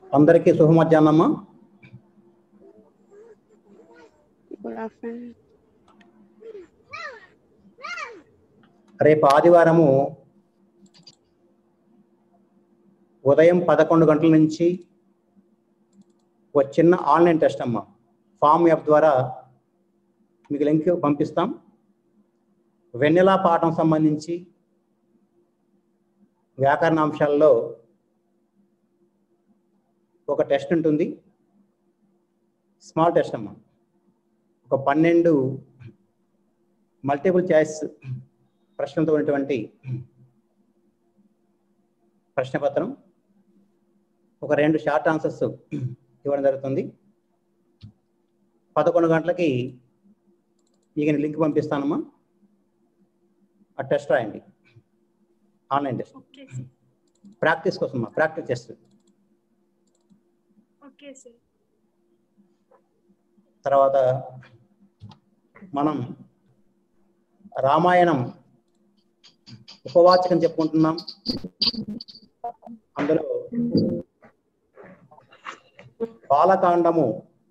అందరికీ శుభ మధ్యాహ్నమ్మ good afternoon రేపు ఆదివారము ఉదయం పదకొండు గంటల నుంచి ఒక చిన్న ఆన్లైన్ టెస్ట్ అమ్మ ఫామ్ యాప్ ద్వారా మీకు లింక్ పంపిస్తాం వెన్నెలా పాఠం సంబంధించి వ్యాకరణ అంశాల్లో ఒక టెస్ట్ ఉంటుంది స్మాల్ టెస్ట్ అమ్మ ఒక పన్నెండు మల్టిపుల్ చాయిస్ ప్రశ్నలతో ఉన్నటువంటి ప్రశ్నపత్రం ఒక రెండు షార్ట్ ఆన్సర్స్ ఇవ్వడం జరుగుతుంది పదకొండు గంటలకి మీకు నేను లింక్ పంపిస్తానమ్మా ఆ టెస్ట్ రాయండి online test okay sir practice కోసం ప్రాక్టీస్ టెస్ట్ ఓకే సార్ తర్వాత మనం రామాయణం ఉపవాచకం చెప్పుకుంటున్నాం అందులో బాలకాండము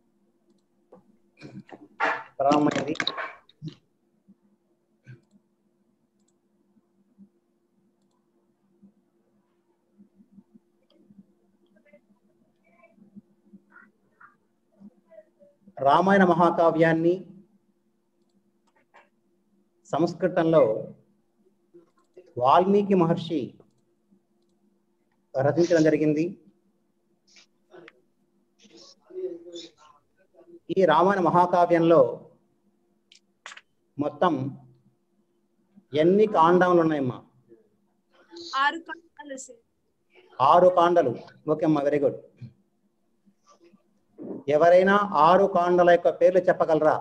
ప్రారంభమైంది రామాయణ మహాకావ్యాన్ని సంస్కృతంలో వాల్మీకి మహర్షి రచించడం జరిగింది ఈ రామాయణ మహాకావ్యంలో మొత్తం ఎన్ని కాండములు ఉన్నాయమ్మా ఆరు కాండాలు సార్ ఆరు కాండలు ఓకే అమ్మా వెరీ గుడ్ ఎవరైనా ఆరు కాండల యొక్క పేర్లు చెప్పగలరా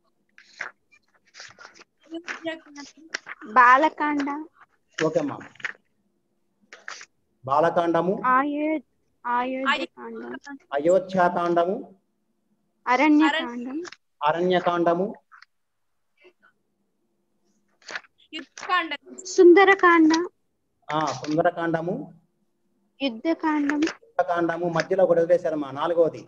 బాలకాండ ఓకే అమ్మా బాలకాండము ఆయు ఆయుధకాండం అయోధ్యాకాండము అరణ్యకాండం అరణ్యకాండము యుద్ధకాండ సుందరకాండ ఆ సుందరకాండము యుద్ధకాండం కాండము మధ్యలో ఒకటి వదిలేశారమ్మా నాలుగవది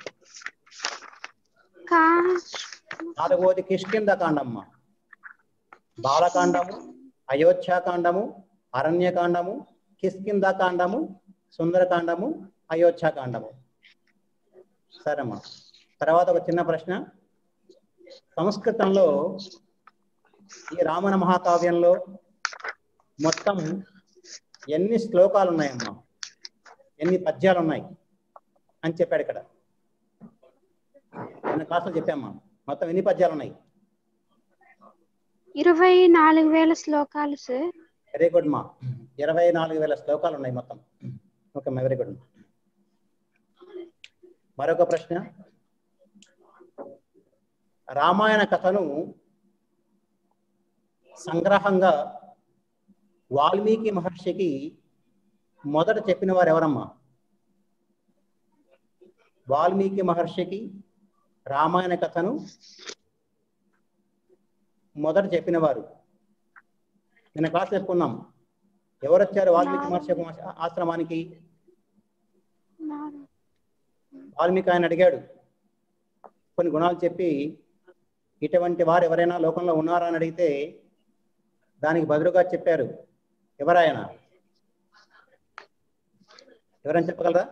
కా నాలుగవది కిష్కింద కాండమ్మ బాలకాండము అయోధ్యాకాండము అరణ్యకాండము కిష్కింద కాండము సుందరకాండము అయోధ్యాకాండము సరేమ్మా తర్వాత ఒక చిన్న ప్రశ్న సంస్కృతంలో ఈ రామణ మహాకావ్యంలో మొత్తం ఎన్ని శ్లోకాలు ఉన్నాయమ్మా ఎన్ని పద్యాలు ఉన్నాయి అని చెప్పాడు ఇక్కడ నిన్న క్లాసులో చెప్పామ్మా మొత్తం ఎన్ని పద్యాలు ఉన్నాయి ఇరవై నాలుగు వేల శ్లోకాలు సార్ వెరీ గుడ్ మా ఇరవై నాలుగు వేల శ్లోకాలు ఉన్నాయి మొత్తం ఓకే మా వెరీ గుడ్ మరొక ప్రశ్న రామాయణ కథను సంగ్రహంగా వాల్మీకి మహర్షికి మొదట చెప్పిన వారు ఎవరమ్మా వాల్మీకి మహర్షికి రామాయణ కథను మొదట చెప్పిన వారు నిన్న క్లాస్ చెప్పుకున్నాం ఎవరు వచ్చారు వాల్మీకి మహర్షి యొక్క ఆశ్రమానికి వాల్మీకి ఆయన అడిగాడు కొన్ని గుణాలు చెప్పి ఇటువంటి వారు ఎవరైనా లోకంలో ఉన్నారా అని అడిగితే దానికి బదులుగా చెప్పారు ఎవరాయన ఎవరైనా చెప్పగలరా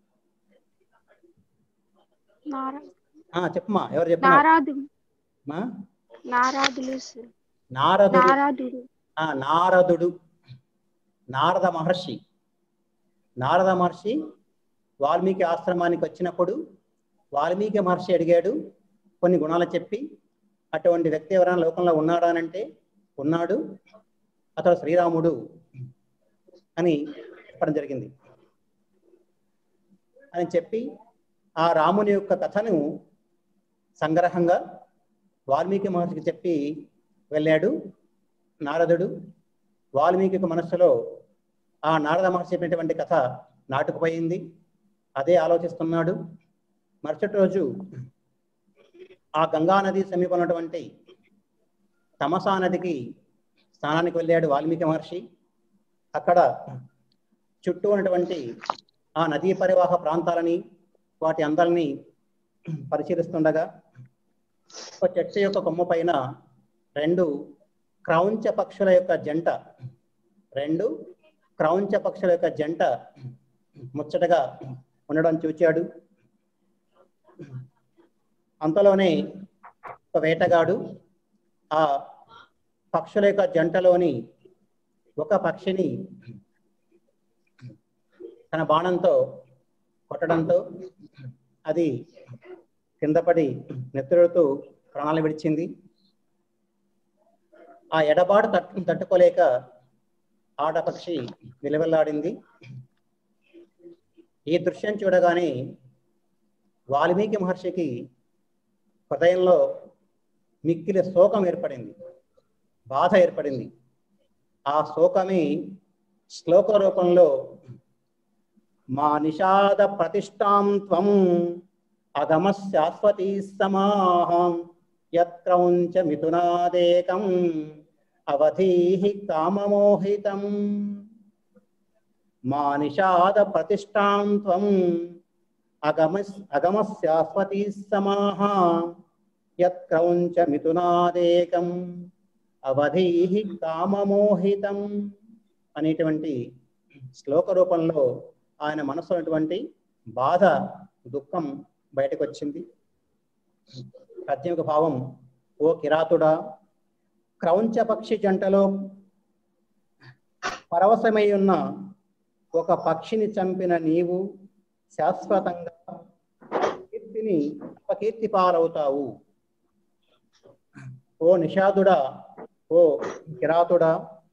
నారా ఆ, చెప్పమ్మా ఎవరు చెప్పినారు నారాదుడు మా? నారాదులు సార్ నారదుడు నారాదుడు ఆ, నారదుడు నారద మహర్షి నారద మహర్షి వాల్మీకి ఆశ్రమానికి వచ్చినప్పుడు వాల్మీకి మహర్షి అడిగాడు కొన్ని గుణాలు చెప్పి అటువంటి వ్యక్తి ఎవరైనా లోకంలో ఉన్నాడా అని అంటే ఉన్నాడు అతడు శ్రీరాముడు అని చెప్పడం జరిగింది అని చెప్పి ఆ రాముని యొక్క కథను సంగ్రహంగా వాల్మీకి మహర్షికి చెప్పి వెళ్ళాడు నారదుడు వాల్మీకి యొక్క మనస్సులో ఆ నారద మహర్షి చెప్పినటువంటి కథ నాటుకుపోయింది అదే ఆలోచిస్తున్నాడు మరుసటి రోజు ఆ గంగా నది సమీపంలో ఉన్నటువంటి తమసా నదికి స్నానానికి వెళ్ళాడు వాల్మీకి మహర్షి అక్కడ చుట్టూ ఉన్నటువంటి ఆ నదీ పరివాహ ప్రాంతాలని వాటి అందాల్ని పరిశీలిస్తుండగా ఒక చెట్టు యొక్క కొమ్మ పైన రెండు క్రౌంచ పక్షుల యొక్క జంట రెండు క్రౌంచ పక్షుల యొక్క జంట ముచ్చటగా ఉండడం చూచాడు అంతలోనే ఒక వేటగాడు ఆ పక్షుల యొక్క జంటలోని ఒక పక్షిని తన బాణంతో కొట్టడంతో అది కింద పడి నెత్తురుతూ ప్రాణాలు విడిచింది ఆ ఎడబాటు తట్టు తట్టుకోలేక ఆడపక్షి విలువెల్లాడింది ఈ దృశ్యం చూడగానే వాల్మీకి మహర్షికి హృదయంలో మిక్కిలి శోకం ఏర్పడింది బాధ ఏర్పడింది ఆ శోకమే శ్లోక రూపంలో మా నిషాద ప్రతిష్టాం త్వం అగమ శాశ్వతీ సమాహం యత్రౌంచ మిథునాదేకం అవధీహి కామమోహితం మా నిషాద ప్రతిష్టాం త్వం అగమ అగమ శాశ్వతీ సమాహ యత్రౌంచ మిథునాదేకం అవధీహి కామమోహితం అనేటువంటి శ్లోక రూపంలో ఆయన మనసులో ఉన్నటువంటి బాధ దుఃఖం బయటకు వచ్చింది పద్యమిక భావం ఓ కిరాతుడా క్రౌంచ పక్షి జంటలో పరవశమై ఉన్న ఒక పక్షిని చంపిన నీవు శాశ్వతంగా కీర్తిని అపకీర్తి పాలవుతావు ఓ నిషాదుడా ఓ కిరాతుడా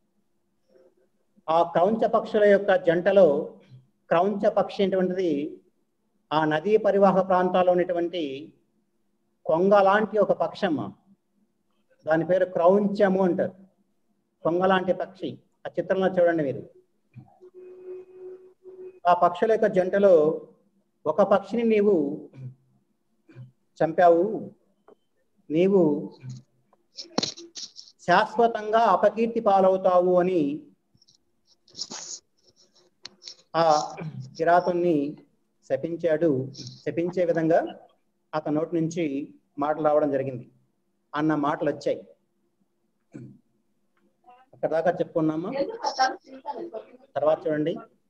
ఆ క్రౌంచ పక్షుల యొక్క జంటలో క్రౌంచ పక్షి అనేటువంటిది ఆ నదీ పరివాహక ప్రాంతాల్లో ఉన్నటువంటి కొంగ లాంటి ఒక పక్షమ్మ దాని పేరు క్రౌంచము అంటారు కొంగ లాంటి పక్షి ఆ చిత్రంలో చూడండి మీరు ఆ పక్షుల యొక్క జంటలో ఒక పక్షిని నీవు చంపావు నీవు శాశ్వతంగా అపకీర్తి పాలవుతావు అని ఆ కిరాతుని శపించాడు శపించే విధంగా అతని నోటి నుంచి మాటలు రావడం జరిగింది అన్న మాటలు వచ్చాయి అక్కడ దాకా చెప్పుకున్నామా తర్వాత చూడండి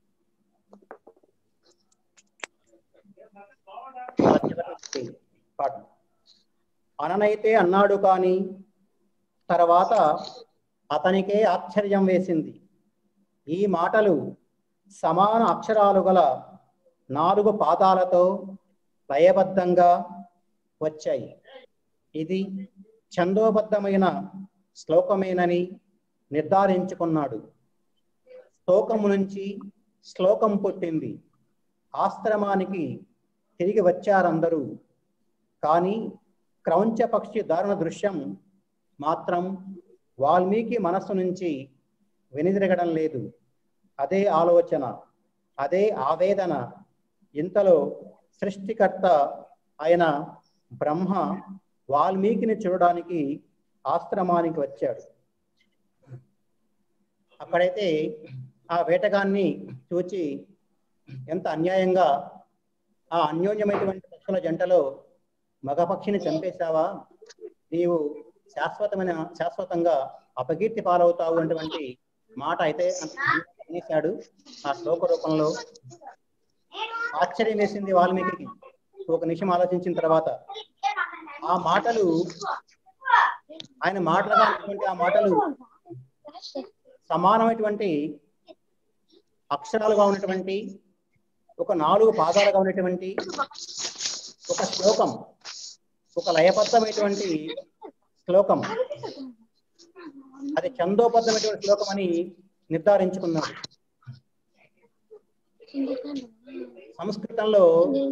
పాట అననైతే అన్నాడు కానీ తర్వాత అతనికే ఆశ్చర్యం వేసింది ఈ మాటలు సమాన అక్షరాలు గల నాలుగు పాదాలతో లయబద్ధంగా వచ్చాయి ఇది ఛందోబద్ధమైన శ్లోకమేనని నిర్ధారించుకున్నాడు శ్లోకము నుంచి శ్లోకం పుట్టింది ఆశ్రమానికి తిరిగి వచ్చారందరూ కానీ క్రౌంచ పక్షి దారుణ దృశ్యం మాత్రం వాల్మీకి మనస్సు నుంచి వెనుదిరగడం లేదు అదే ఆలోచన అదే ఆవేదన ఇంతలో సృష్టికర్త అయిన బ్రహ్మ వాల్మీకిని చూడడానికి ఆశ్రమానికి వచ్చాడు అక్కడైతే ఆ వేటగాన్ని చూచి ఎంత అన్యాయంగా ఆ అన్యోన్యమైనటువంటి పక్షుల జంటలో మగ పక్షిని చంపేశావా నీవు శాశ్వతమైన శాశ్వతంగా అపకీర్తి పాలవుతావు అటువంటి మాట అయితే అనేశాడు ఆ శ్లోక రూపంలో ఆశ్చర్యం వేసింది వాల్మీకి ఒక నిమిషం ఆలోచించిన తర్వాత ఆ మాటలు ఆయన మాటలుగా ఉన్నటువంటి ఆ మాటలు సమానమైనటువంటి అక్షరాలుగా ఉన్నటువంటి ఒక నాలుగు పాదాలుగా ఉన్నటువంటి ఒక శ్లోకం ఒక లయబద్ధమైనటువంటి శ్లోకం అది చందోబద్ధమైనటువంటి శ్లోకం అని నిర్ధారించుకున్నాడు సంస్కృతంలో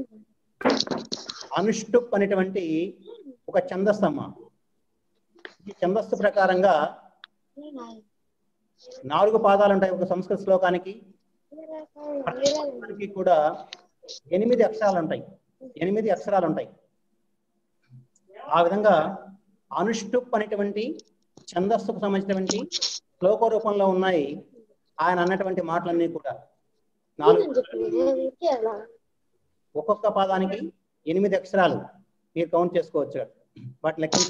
అనుష్టుప్ అనేటువంటి ఒక ఛందస్సమ్మ ఈ ఛందస్సు ప్రకారంగా నాలుగు పాదాలు ఉంటాయి ఒక సంస్కృత శ్లోకానికి ప్రతి శ్లోకానికి కూడా ఎనిమిది అక్షరాలు ఉంటాయి ఎనిమిది అక్షరాలు ఉంటాయి ఆ విధంగా అనుష్టుప్ అనేటువంటి ఛందస్సుకు సంబంధించినటువంటి శ్లోక రూపంలో ఉన్నాయి ఆయన అన్నటువంటి మాటలన్నీ కూడా నాలుగు ఒక్కొక్క పదానికి ఎనిమిది అక్షరాలు మీరు కౌంట్ చేసుకోవచ్చు వాటి లెక్క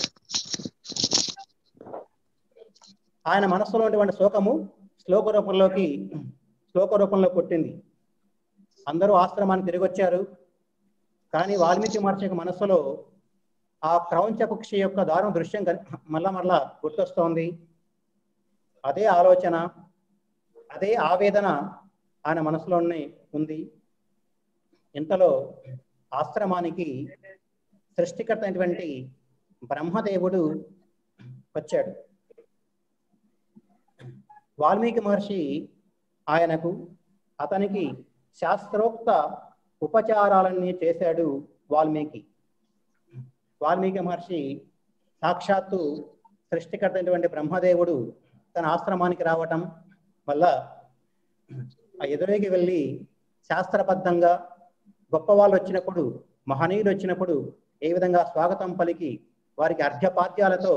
ఆయన మనస్సులో ఉన్నటువంటి శోకము శ్లోక రూపంలోకి శ్లోక రూపంలో కొట్టింది అందరూ ఆశ్రమానికి తిరిగి వచ్చారు కానీ వాల్మీకి మహర్షి యొక్క మనస్సులో ఆ క్రౌంచ పక్షి యొక్క దారుణ దృశ్యం కని- మళ్ళా మళ్ళా గుర్తొస్తోంది అదే ఆలోచన అదే ఆవేదన ఆయన మనసులోనే ఉంది ఇంతలో ఆశ్రమానికి సృష్టికర్త అయినటువంటి బ్రహ్మదేవుడు వచ్చాడు వాల్మీకి మహర్షి ఆయనకు అతనికి శాస్త్రోక్త ఉపచారాలన్నీ చేశాడు వాల్మీకి వాల్మీకి మహర్షి సాక్షాత్తు సృష్టికర్త అయినటువంటి బ్రహ్మదేవుడు తన ఆశ్రమానికి రావటం వల్ల ఆ ఎదురేకి వెళ్ళి శాస్త్రబద్ధంగా గొప్ప వాళ్ళు వచ్చినప్పుడు మహనీయులు వచ్చినప్పుడు ఏ విధంగా స్వాగతం పలికి వారికి అర్ఘ్యపాద్యాలతో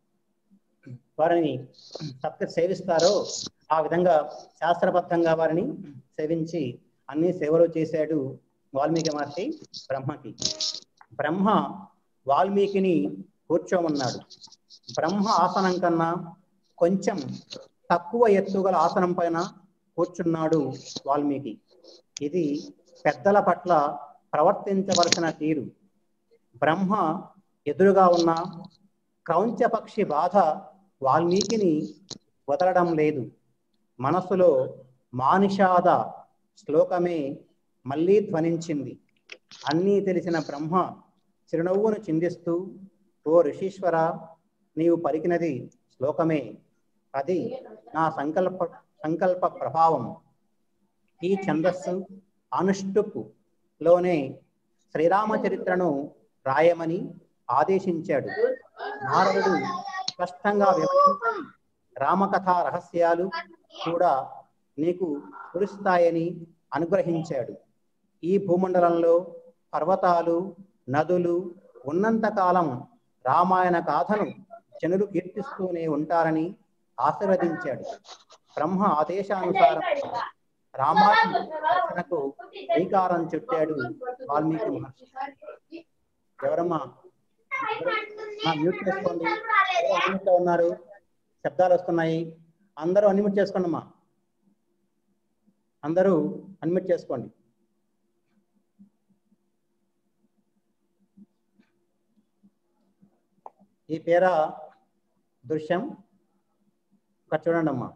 వారిని సత్క సేవిస్తారో ఆ విధంగా శాస్త్రబద్ధంగా వారిని సేవించి అన్ని సేవలు చేశాడు వాల్మీకి మహర్షి బ్రహ్మకి బ్రహ్మ వాల్మీకిని కూర్చోమన్నాడు బ్రహ్మ ఆసనం కన్నా కొంచెం తక్కువ ఎత్తుగల ఆసనం పైన కూర్చున్నాడు వాల్మీకి ఇది పెద్దల పట్ల ప్రవర్తించవలసిన తీరు బ్రహ్మ ఎదురుగా ఉన్న క్రౌంచ పక్షి బాధ వాల్మీకిని వదలడం లేదు మనసులో మానిషాద శ్లోకమే మళ్ళీ ధ్వనించింది అన్నీ తెలిసిన బ్రహ్మ చిరునవ్వును చిందిస్తూ ఓ ఋషీశ్వర నీవు పలికినది శ్లోకమే అది నా సంకల్ప సంకల్ప ప్రభావం ఈ ఛందస్సు అనుష్టుప్ లోనే శ్రీరామచరిత్రను రాయమని ఆదేశించాడు నారదుడు స్పష్టంగా వివరించి రామకథా రహస్యాలు కూడా నీకు కురుస్తాయని అనుగ్రహించాడు ఈ భూమండలంలో పర్వతాలు నదులు ఉన్నంతకాలం రామాయణ గాథను జనులు కీర్తిస్తూనే ఉంటారని ఆశీర్వదించాడు బ్రహ్మ ఆదేశానుసారం రామాయణ రచనకు శ్రీకారం చుట్టాడు వాల్మీకి మహర్షి ఎవరమ్మా నా మ్యూట్ చేసుకోండి ఎవరు unmute లో ఉన్నారు శబ్దాలు వస్తున్నాయి అందరూ అన్మ్యూట్ చేసుకోండి అమ్మా అందరూ అన్మ్యూట్ చేసుకోండి ఈ పేర దృశ్యం ఇక్కడ చూడండి అమ్మా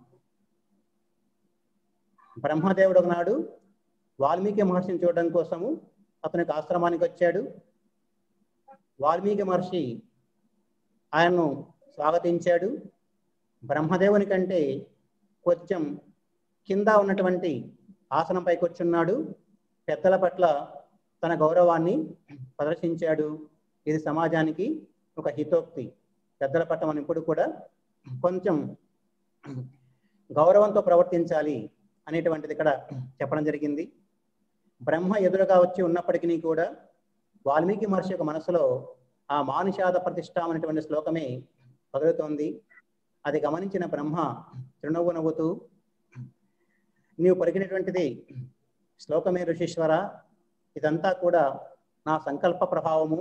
బ్రహ్మదేవుడు ఒకనాడు వాల్మీకి మహర్షిని చూడడం కోసము అతనికి ఆశ్రమానికి వచ్చాడు వాల్మీకి మహర్షి ఆయన్ను స్వాగతించాడు బ్రహ్మదేవుని కంటే కొంచెం కింద ఉన్నటువంటి ఆసనంపై కూర్చున్నాడు పెద్దల పట్ల తన గౌరవాన్ని ప్రదర్శించాడు ఇది సమాజానికి ఒక హితోక్తి పెద్దల పట్ల మనం ఇప్పుడు కూడా కొంచెం గౌరవంతో ప్రవర్తించాలి అనేటువంటిది ఇక్కడ చెప్పడం జరిగింది బ్రహ్మ ఎదురుగా వచ్చి ఉన్నప్పటికీ కూడా వాల్మీకి మహర్షి యొక్క మనసులో ఆ మానుషాద ప్రతిష్ట అనేటువంటి శ్లోకమే పదులుతోంది అది గమనించిన బ్రహ్మ చిరునవ్వు నవ్వుతూ నీవు పలికినటువంటిది శ్లోకమే ఋషీశ్వర ఇదంతా కూడా నా సంకల్ప ప్రభావము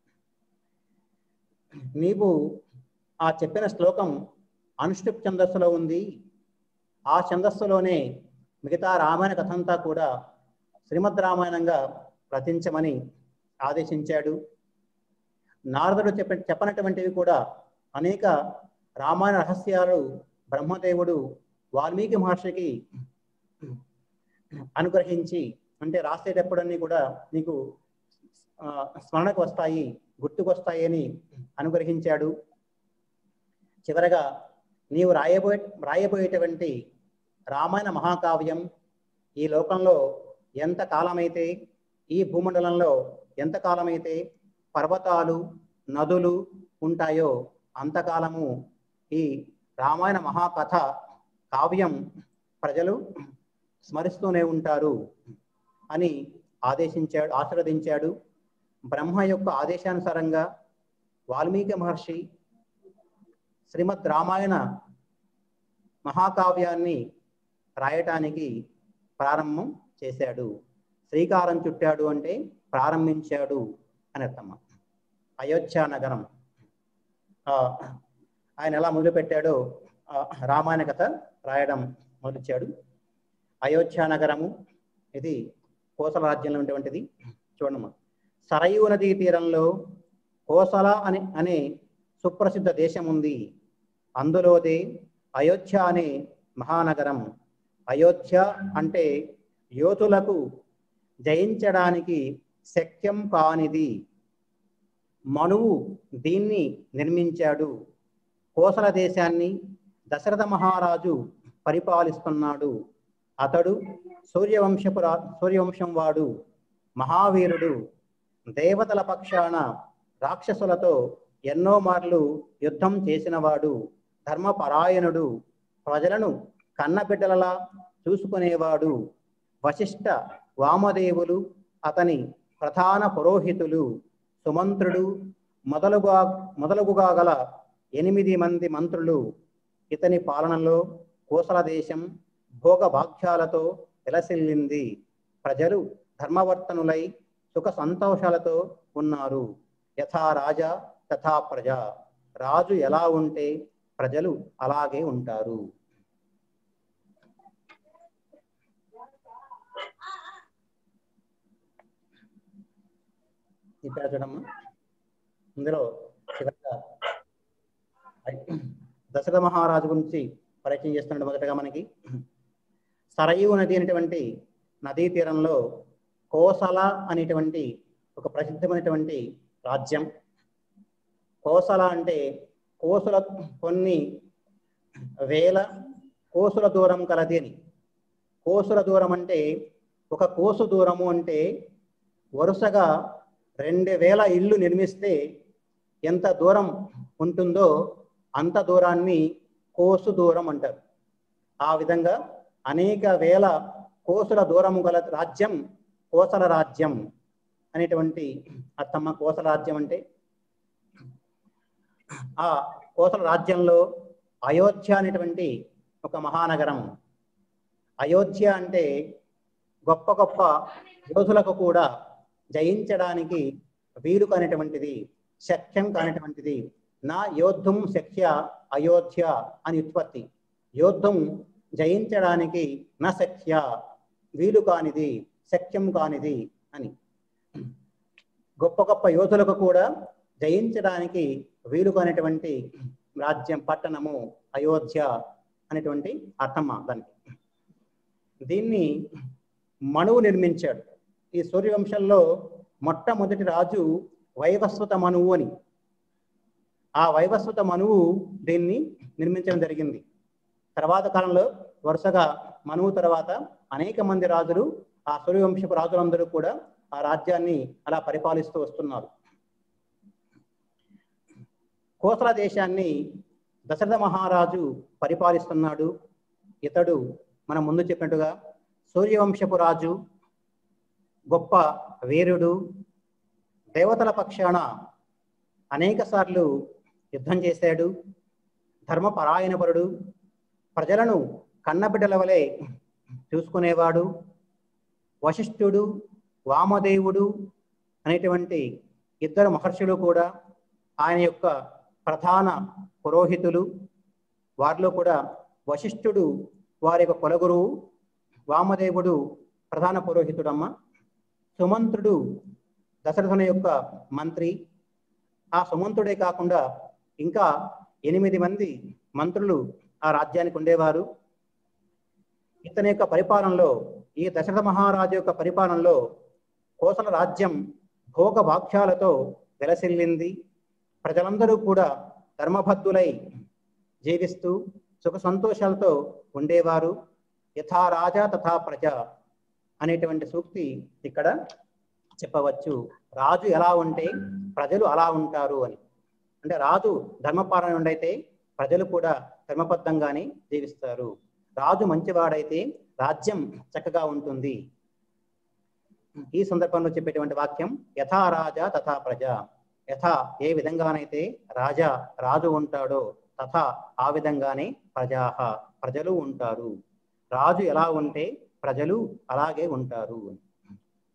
నీవు ఆ చెప్పిన శ్లోకం అనుష్ఠుప్ ఛందస్సులో ఉంది ఆ ఛందస్సులోనే మిగతా రామాయణ కథ అంతా కూడా శ్రీమద్ రామాయణంగా రచించమని ఆదేశించాడు నారదుడు చెప్ప చెప్పనటువంటివి కూడా అనేక రామాయణ రహస్యాలు బ్రహ్మదేవుడు వాల్మీకి మహర్షికి అనుగ్రహించి అంటే రాసేటప్పుడన్నీ కూడా నీకు ఆ, స్మరణకు వస్తాయి గుర్తుకొస్తాయి అని అనుగ్రహించాడు చివరగా నీవు రాయబోయే రాయబోయేటువంటి రామాయణ మహాకావ్యం ఈ లోకంలో ఎంత కాలమైతే ఈ భూమండలంలో ఎంత కాలమైతే పర్వతాలు నదులు ఉంటాయో అంతకాలము ఈ రామాయణ మహాకథ కావ్యం ప్రజలు స్మరిస్తూనే ఉంటారు అని ఆదేశించాడు ఆశీర్వదించాడు బ్రహ్మ యొక్క ఆదేశానుసారంగా వాల్మీకి మహర్షి శ్రీమద్ రామాయణ మహాకావ్యాన్ని రాయటానికి ప్రారంభం చేశాడు శ్రీకారం చుట్టాడు అంటే ప్రారంభించాడు అని అర్థమ్మ అయోధ్య నగరం ఆ, ఆయన ఎలా మొదలుపెట్టాడో ఆ, రామాయణ కథ రాయడం మొదలుచ్చాడు అయోధ్య నగరము ఇది కోసల రాజ్యంలో ఉన్నటువంటిది చూడమ్మా సరయూ నదీ తీరంలో కోసల అనే అనే సుప్రసిద్ధ దేశం ఉంది అందులోదే అయోధ్య అనే మహానగరం అయోధ్య అంటే యోధులకు జయించడానికి శక్యం కానిది మనువు దీన్ని నిర్మించాడు కోసల దేశాన్ని దశరథ మహారాజు పరిపాలిస్తున్నాడు అతడు సూర్యవంశపు రా సూర్యవంశం వాడు మహావీరుడు దేవతల పక్షాన రాక్షసులతో ఎన్నో మార్లు యుద్ధం చేసినవాడు ధర్మపరాయణుడు ప్రజలను కన్నబిడ్డలలా చూసుకునేవాడు వశిష్ఠ వామదేవులు అతని ప్రధాన పురోహితులు సుమంత్రుడు మొదలుగా మొదలుగుగా గల ఎనిమిది మంది మంత్రులు ఇతని పాలనలో కోసల దేశం భోగ భాగ్యాలతో విలసిల్లింది ప్రజలు ధర్మవర్తనులై సుఖ సంతోషాలతో ఉన్నారు యథా రాజా తథా ప్రజ రాజు ఎలా ఉంటే ప్రజలు అలాగే ఉంటారు ఇక్కడ చూడమ్మా ఇందులో చివరిగా దశరథ మహారాజు గురించి పరిచయం చేస్తున్నాడు మొదటగా మనకి సరయూ నది అనేటువంటి నదీ తీరంలో కోసల అనేటువంటి ఒక ప్రసిద్ధమైనటువంటి రాజ్యం కోసల అంటే కోసుల కొన్ని వేల కోసుల దూరం కలది అని కోసుల దూరం అంటే ఒక కోసు దూరము అంటే వరుసగా రెండు వేల ఇల్లు నిర్మిస్తే ఎంత దూరం ఉంటుందో అంత దూరాన్ని కోసు దూరం అంటారు ఆ విధంగా అనేక వేల కోసుల దూరము గల రాజ్యం కోసల రాజ్యం అనేటువంటి అర్థమ్మ కోసల రాజ్యం అంటే ఆ కోసల రాజ్యంలో అయోధ్య అనేటువంటి ఒక మహానగరం అయోధ్య అంటే గొప్ప గొప్ప యోధులకు కూడా జయించడానికి వీలు కానిటువంటిది శక్యం కానిటువంటిది నా యోద్ధం శక్య అయోధ్య అని ఉత్పత్తి యోద్ధం జయించడానికి నా శక్య వీలు కానిది శక్యం కానిది అని గొప్ప గొప్ప యోధులకు కూడా జయించడానికి వీలు కానిటువంటి రాజ్యం పట్టణము అయోధ్య అనేటువంటి అర్థమ్మ దానికి దీన్ని మనువు నిర్మించాడు ఈ సూర్యవంశంలో మొట్టమొదటి రాజు వైవస్వత మనువు అని ఆ వైవస్వత మనువు దీన్ని నిర్మించడం జరిగింది తర్వాత కాలంలో వరుసగా మనువు తర్వాత అనేక మంది రాజులు ఆ సూర్యవంశపు రాజులందరూ కూడా ఆ రాజ్యాన్ని అలా పరిపాలిస్తూ వస్తున్నారు కోసల దేశాన్ని దశరథ మహారాజు పరిపాలిస్తున్నాడు ఇతడు మనం ముందు చెప్పినట్టుగా సూర్యవంశపు రాజు గొప్ప వీరుడు దేవతల పక్షాన అనేక సార్లు యుద్ధం చేశాడు ధర్మపరాయణపరుడు ప్రజలను కన్నబిడ్డల వలె చూసుకునేవాడు వశిష్ఠుడు వామదేవుడు అనేటువంటి ఇద్దరు మహర్షులు కూడా ఆయన యొక్క ప్రధాన పురోహితులు వారిలో కూడా వశిష్ఠుడు వారి యొక్క కులగురువు వామదేవుడు ప్రధాన పురోహితుడమ్మ సుమంత్రుడు దశరథుని యొక్క మంత్రి ఆ సుమంతుడే కాకుండా ఇంకా ఎనిమిది మంది మంత్రులు ఆ రాజ్యానికి ఉండేవారు ఇతని యొక్క పరిపాలనలో ఈ దశరథ మహారాజు యొక్క పరిపాలనలో కోసల రాజ్యం భోగ భాగ్యాలతో వెలసిల్లింది ప్రజలందరూ కూడా ధర్మబద్ధులై జీవిస్తూ సుఖ సంతోషాలతో ఉండేవారు యథా రాజా తథా ప్రజ అనేటువంటి సూక్తి ఇక్కడ చెప్పవచ్చు రాజు ఎలా ఉంటే ప్రజలు అలా ఉంటారు అని అంటే రాజు ధర్మపాలనుడైతే ప్రజలు కూడా ధర్మబద్ధంగానే జీవిస్తారు రాజు మంచివాడైతే రాజ్యం చక్కగా ఉంటుంది ఈ సందర్భంలో చెప్పేటువంటి వాక్యం యథా రాజా తథా ప్రజ యథా ఏ విధంగానైతే రాజా రాజు ఉంటాడో తథా ఆ విధంగానే ప్రజాహ ప్రజలు ఉంటారు రాజు ఎలా ఉంటే ప్రజలు అలాగే ఉంటారు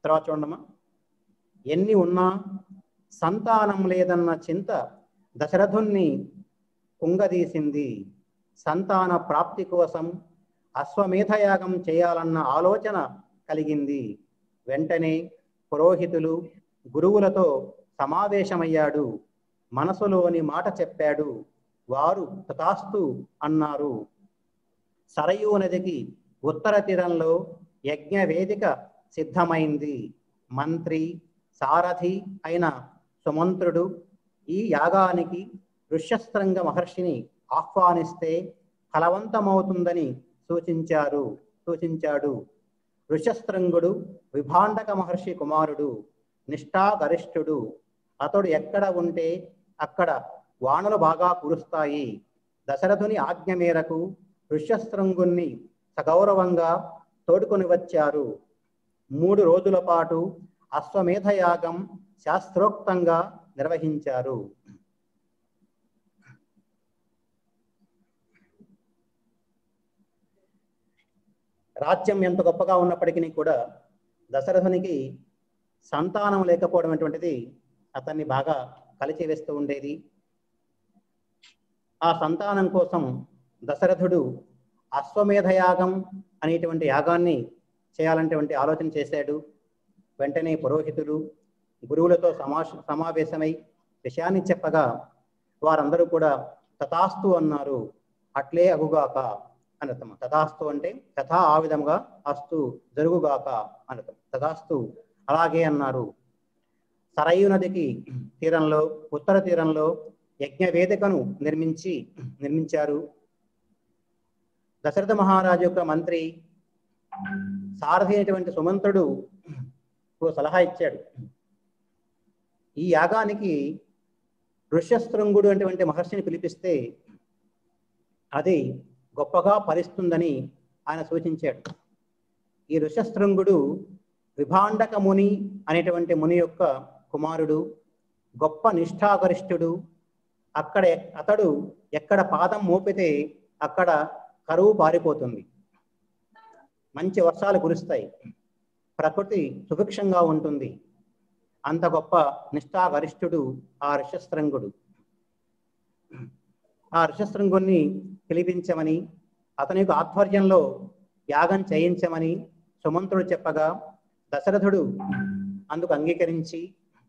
తర్వాత చూడమ్మా ఎన్ని ఉన్నా సంతానం లేదన్న చింత దశరథుణ్ణి కుంగదీసింది సంతాన ప్రాప్తి కోసం అశ్వమేధయాగం చేయాలన్న ఆలోచన కలిగింది వెంటనే పురోహితులు గురువులతో సమావేశమయ్యాడు మనసులోని మాట చెప్పాడు వారు తథాస్తు అన్నారు సరయూ నదికి ఉత్తర తీరంలో యజ్ఞ వేదిక సిద్ధమైంది మంత్రి సారథి అయిన సుమంత్రుడు ఈ యాగానికి ఋష్యశృంగ మహర్షిని ఆహ్వానిస్తే ఫలవంతమవుతుందని సూచించారు సూచించాడు ఋషశృంగుడు విభాండక మహర్షి కుమారుడు నిష్ఠాగరిష్ఠుడు అతడు ఎక్కడ ఉంటే అక్కడ వానలు బాగా కురుస్తాయి దశరథుని ఆజ్ఞ మేరకు ఋష్యశృంగుణ్ణి సగౌరవంగా తోడుకొని వచ్చారు మూడు రోజుల పాటు అశ్వమేధ యాగం శాస్త్రోక్తంగా నిర్వహించారు రాజ్యం ఎంత గొప్పగా ఉన్నప్పటికీ కూడా దశరథునికి సంతానం లేకపోవడం అటువంటిది అతన్ని బాగా కలిచివేస్తూ ఉండేది ఆ సంతానం కోసం దశరథుడు అశ్వమేధ యాగం అనేటువంటి యాగాన్ని చేయాలనేటువంటి ఆలోచన చేశాడు వెంటనే పురోహితులు గురువులతో సమాష సమావేశమై విషయాన్ని చెప్పగా వారందరూ కూడా తథాస్తు అన్నారు అట్లే అగుగాక అనర్థం తథాస్తు అంటే తథా ఆ విధంగా అస్తు జరుగుగాక అనర్థం తథాస్తు అలాగే అన్నారు సరయు నదికి తీరంలో ఉత్తర తీరంలో యజ్ఞ వేదికను నిర్మించి నిర్మించారు దశరథ మహారాజు యొక్క మంత్రి సారథి అయినటువంటి సుమంతుడు ఓ సలహా ఇచ్చాడు ఈ యాగానికి ఋష్యశృంగుడు అటువంటి మహర్షిని పిలిపిస్తే అది గొప్పగా ఫలిస్తుందని ఆయన సూచించాడు ఈ ఋషశృంగుడు విభాండక ముని అనేటువంటి ముని యొక్క కుమారుడు గొప్ప నిష్ఠాగరిష్ఠుడు అక్కడ ఎక్- అతడు ఎక్కడ పాదం మోపితే అక్కడ కరువు పారిపోతుంది మంచి వర్షాలు కురుస్తాయి ప్రకృతి సుభిక్షంగా ఉంటుంది అంత గొప్ప నిష్ఠాగరిష్ఠుడు ఆ ఋషశృంగుడు ఆ ఋషశృంగుణ్ణి పిలిపించమని అతని యొక్క ఆధ్వర్యంలో యాగం చేయించమని సుమంతుడు చెప్పగా దశరథుడు అందుకు అంగీకరించి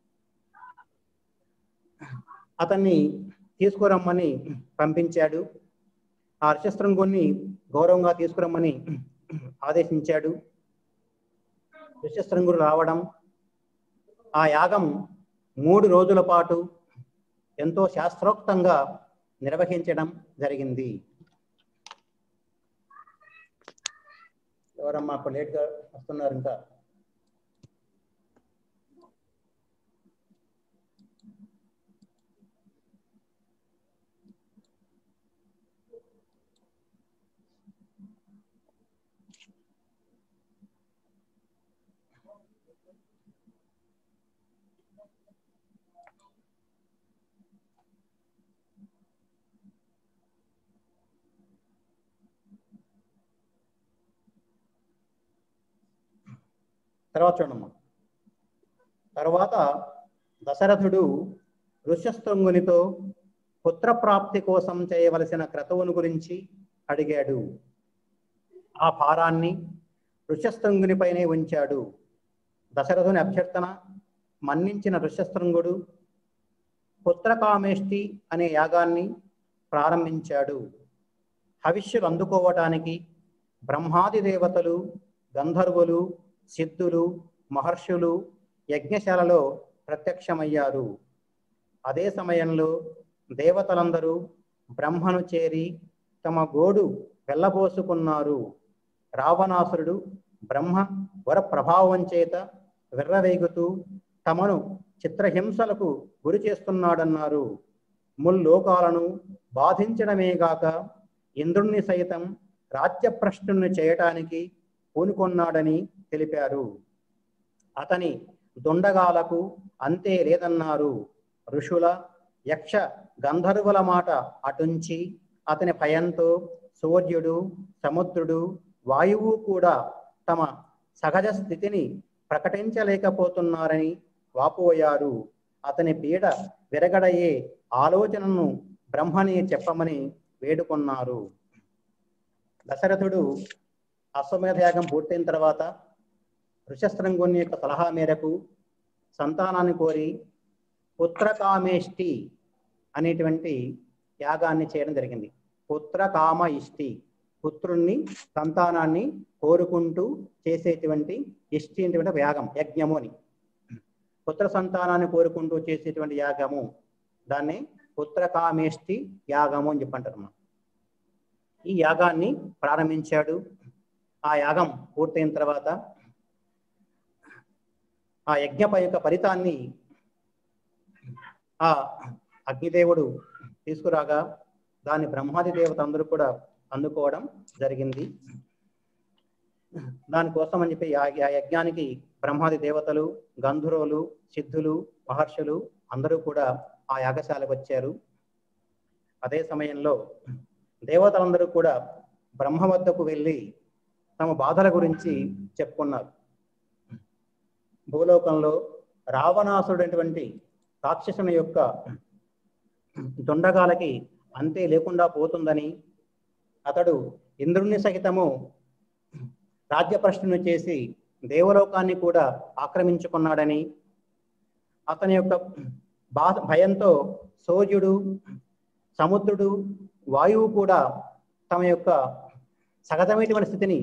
అతన్ని తీసుకురమ్మని పంపించాడు ఆ ఋషశృంగుణ్ణి గౌరవంగా తీసుకురమ్మని ఆదేశించాడు ఋషశృంగుడు రావడం ఆ యాగం మూడు రోజుల పాటు ఎంతో శాస్త్రోక్తంగా నిర్వహించడం జరిగింది ఎవరమ్మా అప్పుడు లేట్గా వస్తున్నారు ఇంకా తర్వాత చూడమ్మా తర్వాత దశరథుడు ఋష్యశృంగునితో పుత్రప్రాప్తి కోసం చేయవలసిన క్రతువును గురించి అడిగాడు ఆ భారాన్ని ఋష్యశృంగునిపైనే ఉంచాడు దశరథుని అభ్యర్థన మన్నించిన ఋష్యశృంగుడు పుత్రకామేష్టి అనే యాగాన్ని ప్రారంభించాడు హవిష్యులు అందుకోవటానికి బ్రహ్మాది దేవతలు గంధర్వులు సిద్ధులు మహర్షులు యజ్ఞశాలలో ప్రత్యక్షమయ్యారు అదే సమయంలో దేవతలందరూ బ్రహ్మను చేరి తమ గోడు వెళ్ళబోసుకున్నారు రావణాసురుడు బ్రహ్మ వర ప్రభావం చేత విర్రవేగుతూ తమను చిత్రహింసలకు గురి చేస్తున్నాడన్నారు ముల్లోకాలను బాధించడమేగాక ఇంద్రుణ్ణి సైతం రాజ్యభ్రష్టుణ్ణి చేయటానికి పూనుకొన్నాడని తెలిపారు అతని దుండగాలకు అంతే లేదన్నారు ఋషుల యక్ష గంధర్వుల మాట అటుంచి అతని భయంతో సూర్యుడు సముద్రుడు వాయువు కూడా తమ సహజ స్థితిని ప్రకటించలేకపోతున్నారని వాపోయారు అతని పీడ విరగడయ్యే ఆలోచనను బ్రహ్మని చెప్పమని వేడుకొన్నారు దశరథుడు అశ్వమేధ యాగం పూర్తయిన తర్వాత ఋషశృంగుని యొక్క సలహా మేరకు సంతానాన్ని కోరి పుత్రకామేష్టి అనేటువంటి యాగాన్ని చేయడం జరిగింది పుత్రకామ ఇష్టి పుత్రుణ్ణి సంతానాన్ని కోరుకుంటూ చేసేటువంటి ఇష్టి అనేటువంటి యాగం యజ్ఞము అని పుత్ర సంతానాన్ని కోరుకుంటూ చేసేటువంటి యాగము దాన్ని పుత్రకామేష్టి యాగము అని చెప్పంటారు మనం ఈ యాగాన్ని ప్రారంభించాడు ఆ యాగం పూర్తయిన తర్వాత ఆ యజ్ఞ యొక్క ఫలితాన్ని ఆ అగ్నిదేవుడు తీసుకురాగా దాన్ని బ్రహ్మాది దేవత అందరూ కూడా అందుకోవడం జరిగింది దానికోసం అని చెప్పి ఆ- ఆ యజ్ఞానికి బ్రహ్మాది దేవతలు గంధర్వులు సిద్ధులు మహర్షులు అందరూ కూడా ఆ యాగశాలకు వచ్చారు అదే సమయంలో దేవతలందరూ కూడా బ్రహ్మ వద్దకు వెళ్ళి తమ బాధల గురించి చెప్పుకున్నారు భూలోకంలో రావణాసుడైనటువంటి రాక్షసుని యొక్క దొండగాలకి అంతే లేకుండా పోతుందని అతడు ఇంద్రుని సహితము రాజ్యప్రశ్నను చేసి దేవలోకాన్ని కూడా ఆక్రమించుకున్నాడని అతని యొక్క బాధ భయంతో సూర్యుడు సముద్రుడు వాయువు కూడా తమ యొక్క సహజమైనటువంటి స్థితిని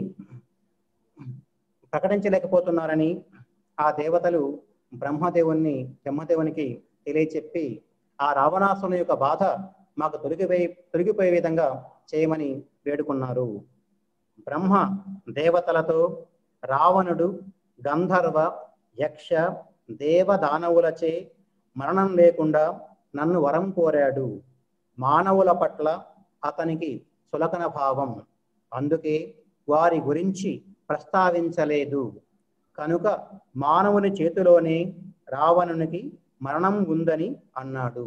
ప్రకటించలేకపోతున్నారని ఆ దేవతలు బ్రహ్మదేవుని బ్రహ్మదేవునికి తెలియచెప్పి ఆ రావణాసుని యొక్క బాధ మాకు తొలగిపోయి తొలగిపోయే విధంగా చేయమని వేడుకున్నారు బ్రహ్మ దేవతలతో రావణుడు గంధర్వ యక్ష దేవ దానవులచే మరణం లేకుండా నన్ను వరం కోరాడు మానవుల పట్ల అతనికి సులకన భావం అందుకే వారి గురించి ప్రస్తావించలేదు కనుక మానవుని చేతిలోనే రావణునికి మరణం ఉందని అన్నాడు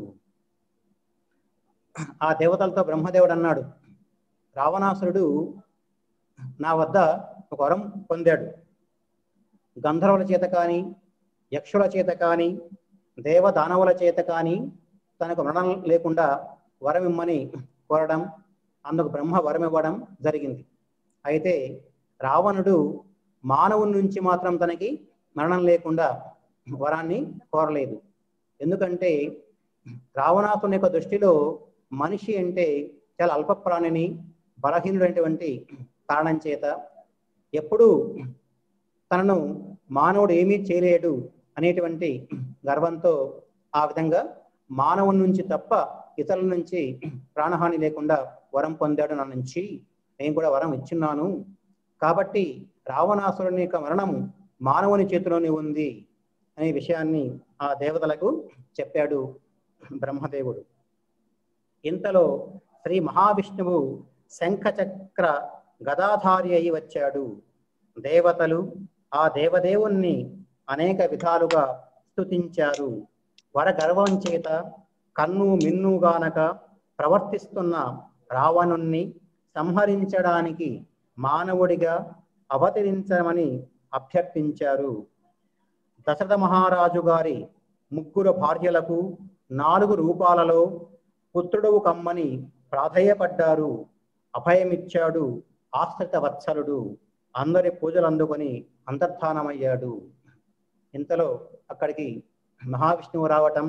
ఆ దేవతలతో బ్రహ్మదేవుడు అన్నాడు రావణాసురుడు నా వద్ద ఒక వరం పొందాడు గంధర్వుల చేత కానీ యక్షుల చేత కానీ దేవ దానవుల చేత కానీ తనకు మరణం లేకుండా వరం ఇమ్మని కోరడం అందుకు బ్రహ్మ వరం ఇవ్వడం జరిగింది అయితే రావణుడు మానవుని నుంచి మాత్రం తనకి మరణం లేకుండా వరాన్ని కోరలేదు ఎందుకంటే రావణాసుని యొక్క దృష్టిలో మనిషి అంటే చాలా అల్ప ప్రాణిని బలహీనుడైనటువంటి కారణం చేత ఎప్పుడూ తనను మానవుడు ఏమీ చేయలేడు అనేటువంటి గర్వంతో ఆ విధంగా మానవుని నుంచి తప్ప ఇతరుల నుంచి ప్రాణహాని లేకుండా వరం పొందాడు నా నుంచి నేను కూడా వరం ఇచ్చున్నాను కాబట్టి రావణాసురుని యొక్క మరణం మానవుని చేతిలోనే ఉంది అనే విషయాన్ని ఆ దేవతలకు చెప్పాడు బ్రహ్మదేవుడు ఇంతలో శ్రీ మహావిష్ణువు శంఖచక్ర గదాధారి అయి వచ్చాడు దేవతలు ఆ దేవదేవుణ్ణి అనేక విధాలుగా స్తుతించారు వరగర్వం చేత కన్ను మిన్నుగానక ప్రవర్తిస్తున్న రావణుణ్ణి సంహరించడానికి మానవుడిగా అవతరించమని అభ్యర్థించారు దశరథ మహారాజు గారి ముగ్గురు భార్యలకు నాలుగు రూపాలలో పుత్రుడవు కమ్మని ప్రాధేయపడ్డారు అభయమిచ్చాడు ఆశ్రిత వత్సలుడు అందరి పూజలు అందుకొని అంతర్ధానమయ్యాడు ఇంతలో అక్కడికి మహావిష్ణువు రావటం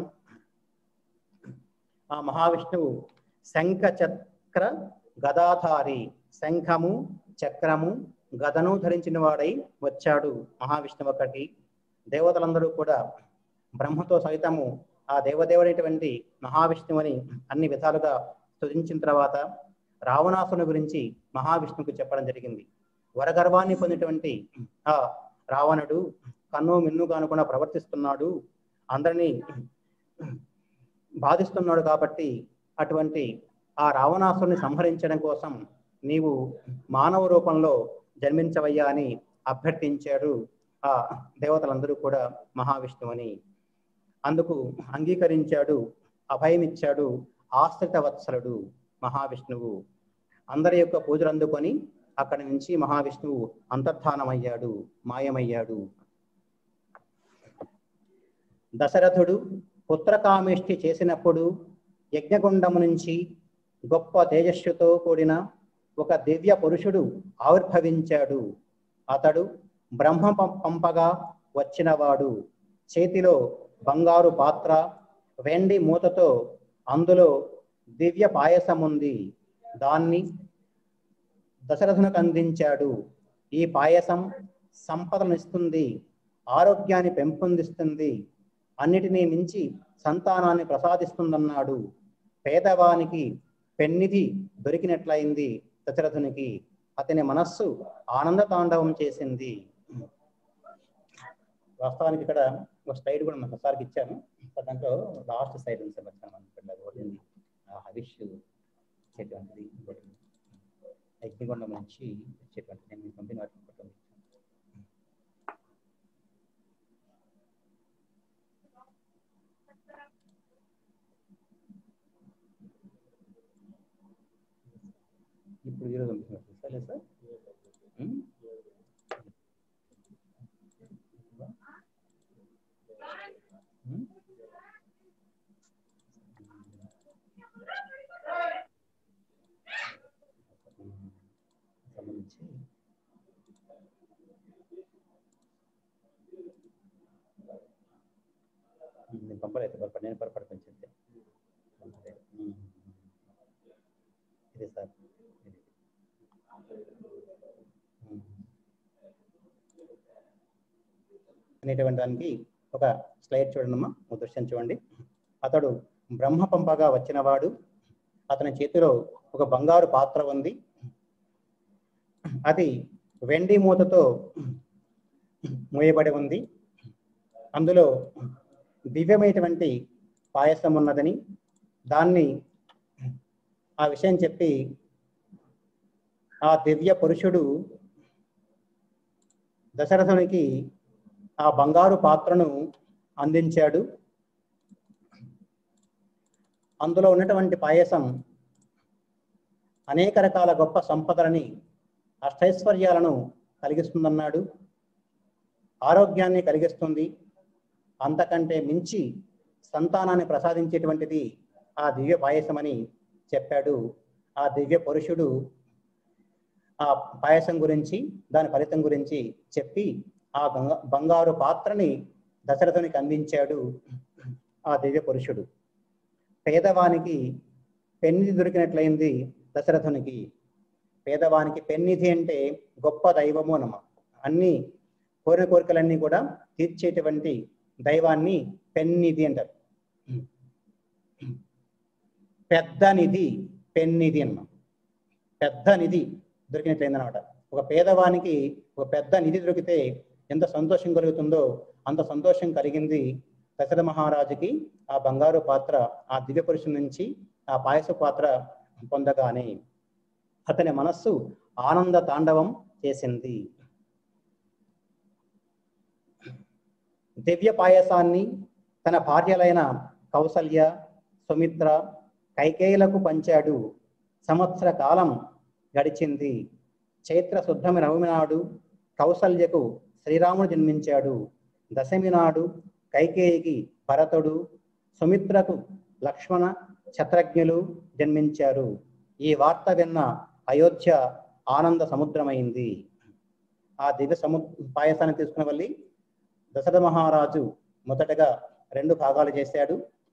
ఆ మహావిష్ణువు శంఖ చక్ర గదాధారి శంఖము చక్రము గదను ధరించిన వాడై వచ్చాడు మహావిష్ణువు అక్కడికి దేవతలందరూ కూడా బ్రహ్మతో సహితము ఆ దేవదేవుడైనటువంటి మహావిష్ణువుని అన్ని విధాలుగా స్తుతించిన తర్వాత రావణాసుని గురించి మహావిష్ణువుకు చెప్పడం జరిగింది వరగర్వాన్ని పొందినటువంటి ఆ రావణుడు కన్ను మిన్ను కానుకుండా ప్రవర్తిస్తున్నాడు అందరినీ బాధిస్తున్నాడు కాబట్టి అటువంటి ఆ రావణాసుని సంహరించడం కోసం నీవు మానవ రూపంలో జన్మించవయ్యా అని అభ్యర్థించాడు ఆ దేవతలందరూ కూడా మహావిష్ణువుని అందుకు అంగీకరించాడు అభయమిచ్చాడు ఆశ్రిత వత్సలుడు మహావిష్ణువు అందరి యొక్క పూజలు అందుకొని అక్కడి నుంచి మహావిష్ణువు అంతర్ధానమయ్యాడు మాయమయ్యాడు దశరథుడు పుత్రకామేష్టి చేసినప్పుడు యజ్ఞగుండము నుంచి గొప్ప తేజస్సుతో కూడిన ఒక దివ్య పురుషుడు ఆవిర్భవించాడు అతడు బ్రహ్మ పం- పంపగా వచ్చినవాడు చేతిలో బంగారు పాత్ర వెండి మూతతో అందులో దివ్య పాయసం ఉంది దాన్ని దశరథునికి అందించాడు ఈ పాయసం సంపదనిస్తుంది ఆరోగ్యాన్ని పెంపొందిస్తుంది అన్నిటినీ మించి సంతానాన్ని ప్రసాదిస్తుందన్నాడు పేదవానికి పెన్నిధి దొరికినట్లయింది దశరథునికి అతని మనస్సు ఆనంద తాండవం చేసింది వాస్తవానికి ఇక్కడ ఒక స్లైడ్ కూడా మనకు ఒకసారికి ఇచ్చాను దాంట్లో లాస్ట్ సైడ్ ఉంది సార్ వచ్చాను మనకి ఒకటి ఉంది. ఆ హవిష్ ఇచ్చేటువంటిది ఇంకోటి అగ్నిగుండం నుంచి ఇచ్చేటువంటిది నేను మీకు పంపిన వాటిని ఒకటి ఉంది. ఇప్పుడు ఈరోజు పంపిస్తున్నారు సరే సార్ ఉం? ఉం? సంబంధించి ఉం, నేను పంపలేదు పొరపాటు నేను పొరపాటు పెంచింది ఇదే సార్ ఇది. ఉం. అనేటువంటి దానికి ఒక స్లైడ్ చూడండమ్మా ఒక దృశ్యం చూడండి అతడు బ్రహ్మ పంపగా వచ్చినవాడు అతని చేతిలో ఒక బంగారు పాత్ర ఉంది అది వెండి మూతతో మూయబడి ఉంది అందులో దివ్యమైనటువంటి పాయసం ఉన్నదని దాన్ని ఆ విషయం చెప్పి ఆ దివ్య పురుషుడు దశరథునికి ఆ బంగారు పాత్రను అందించాడు అందులో ఉన్నటువంటి పాయసం అనేక రకాల గొప్ప సంపదలని అష్టైశ్వర్యాలను కలిగిస్తుందన్నాడు ఆరోగ్యాన్ని కలిగిస్తుంది అంతకంటే మించి సంతానాన్ని ప్రసాదించేటువంటిది ఆ దివ్య పాయసమని చెప్పాడు ఆ దివ్య పురుషుడు ఆ పాయసం గురించి దాని ఫలితం గురించి చెప్పి ఆ గంగ- బంగారు పాత్రని దశరథునికి అందించాడు ఆ దివ్య పురుషుడు పేదవానికి పెన్నిధి దొరికినట్లయింది దశరథునికి పేదవానికి పెన్నిధి అంటే గొప్ప దైవము అన్నమ అన్ని కోరిన కోరికలన్నీ కూడా తీర్చేటువంటి దైవాన్ని పెన్నిధి అంటారు పెద్ద నిధి పెన్నిధి అన్నమాట పెద్ద నిధి దొరికినట్లయింది అనమాట ఒక పేదవానికి ఒక పెద్ద నిధి దొరికితే ఎంత సంతోషం కలుగుతుందో అంత సంతోషం కలిగింది దశరథ మహారాజుకి ఆ బంగారు పాత్ర ఆ దివ్య పురుషుని నుంచి ఆ పాయస పాత్ర పొందగానే అతని మనస్సు ఆనంద తాండవం చేసింది దివ్య పాయసాన్ని తన భార్యలైన కౌసల్య సుమిత్ర కైకేయులకు పంచాడు సంవత్సర కాలం గడిచింది చైత్ర శుద్ధమి నవమి నాడు కౌసల్యకు శ్రీరాముడు జన్మించాడు దశమి నాడు కైకేయికి భరతుడు సుమిత్రకు లక్ష్మణ శత్రుఘ్నులు జన్మించారు ఈ వార్త విన్న అయోధ్య ఆనంద సముద్రమైంది ఆ దివ్య సము పాయసాన్ని తీసుకున్న వల్లి దశరథ మహారాజు మొదటగా రెండు భాగాలు చేశాడు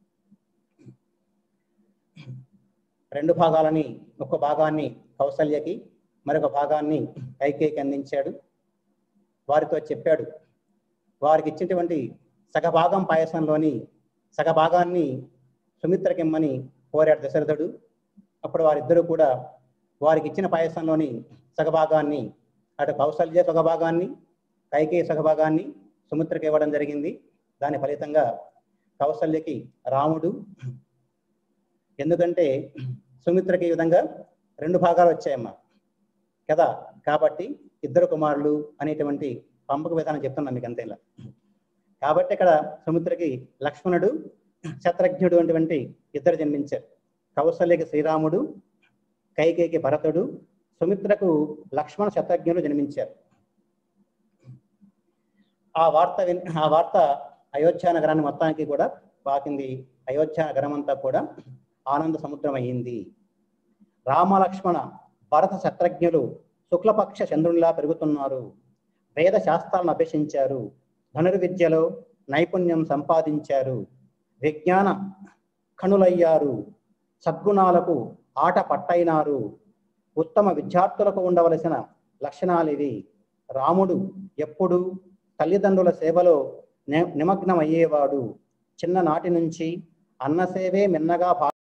రెండు భాగాలని ఒక భాగాన్ని కౌసల్యకి మరొక భాగాన్ని కైకేయికి అందించాడు వారితో చెప్పాడు వారికి ఇచ్చినటువంటి సగభాగం పాయసంలోని సగభాగాన్ని సుమిత్రకిమ్మని కోరాడు దశరథుడు అప్పుడు వారిద్దరూ కూడా వారికి ఇచ్చిన పాయసంలోని సగభాగాన్ని అటు కౌసల్య సగభాగాన్ని కైకేయి సగభాగాన్ని సుమిత్రకి ఇవ్వడం జరిగింది దాని ఫలితంగా కౌసల్యకి రాముడు ఎందుకంటే సుమిత్రకి ఈ విధంగా రెండు భాగాలు వచ్చాయమ్మా కదా కాబట్టి ఇద్దరు కుమారులు అనేటువంటి పంపక విధానం చెప్తున్నాను మీకు అంతేలా కాబట్టి ఇక్కడ సుమిత్రకి లక్ష్మణుడు శత్రుఘ్నుడు అటువంటి ఇద్దరు జన్మించారు కౌసల్యకి శ్రీరాముడు కైకేయికి భరతుడు సుమిత్రకు లక్ష్మణ శత్రుఘ్నులు జన్మించారు ఆ వార్త విన్ ఆ వార్త అయోధ్య నగరాన్ని మొత్తానికి కూడా పాకింది అయోధ్య నగరం అంతా కూడా ఆనంద సముద్రం అయ్యింది రామలక్ష్మణ భరత శత్రుఘ్నులు శుక్లపక్ష చంద్రునిలా పెరుగుతున్నారు వేద శాస్త్రాలను అభ్యసించారు ధనుర్విద్యలో నైపుణ్యం సంపాదించారు విజ్ఞాన కణులయ్యారు సద్గుణాలకు ఆట పట్టైనారు ఉత్తమ విద్యార్థులకు ఉండవలసిన లక్షణాలు ఇవి రాముడు ఎప్పుడు తల్లిదండ్రుల సేవలో ని- నిమగ్నమయ్యేవాడు చిన్ననాటి నుంచి అన్నసేవే మిన్నగా భా